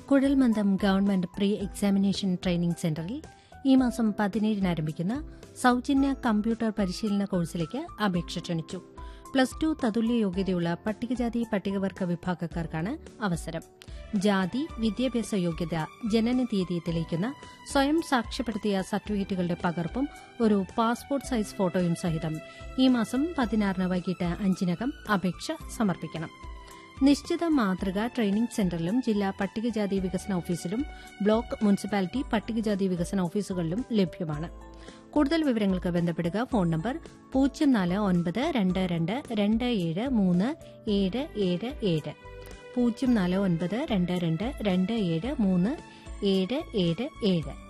കുഴൽമന്ദം government pre examination training സെന്ററിൽ ഈ മാസം പതിനേഴിന് ആരംഭിക്കുന്ന സൌജന്യ കമ്പ്യൂട്ടർ പരിശീലന കോഴ്സിലേക്ക് അപേക്ഷ ക്ഷണിച്ചു പ്ലസ് ടു തതുല്യ യോഗ്യതയുള്ള പട്ടികജാതി പട്ടികവർഗ വിഭാഗക്കാർക്കാണ് അവസരം ജാതി വിദ്യാഭ്യാസ യോഗ്യത ജനന തീയതി തെളിയിക്കുന്ന സ്വയം സാക്ഷ്യപ്പെടുത്തിയ സർട്ടിഫിക്കറ്റുകളുടെ പകർപ്പും ഒരു പാസ്പോർട്ട് സൈസ് ഫോട്ടോയും സഹിതം ഈ മാസം പതിനാറിന് വൈകിട്ട് അഞ്ചിനകം അപേക്ഷ സമർപ്പിക്കണം നിശ്ചിത മാതൃക ട്രെയിനിംഗ് സെന്ററിലും ജില്ലാ പട്ടികജാതി വികസന ഓഫീസിലും ബ്ലോക്ക് മുനിസിപ്പാലിറ്റി പട്ടികജാതി വികസന ഓഫീസുകളിലും ലഭ്യമാണ് കൂടുതൽ വിവരങ്ങൾക്ക് ബന്ധപ്പെടുക ഫോൺ നമ്പർ പൂജ്യം നാല് ഒൻപത് രണ്ട് രണ്ട് രണ്ട് ഏഴ് മൂന്ന് ഏഴ് ഏഴ് ഏഴ് പൂജ്യം നാല് ഒൻപത് രണ്ട് രണ്ട് രണ്ട് ഏഴ് മൂന്ന് ഏഴ് ഏഴ് ഏഴ്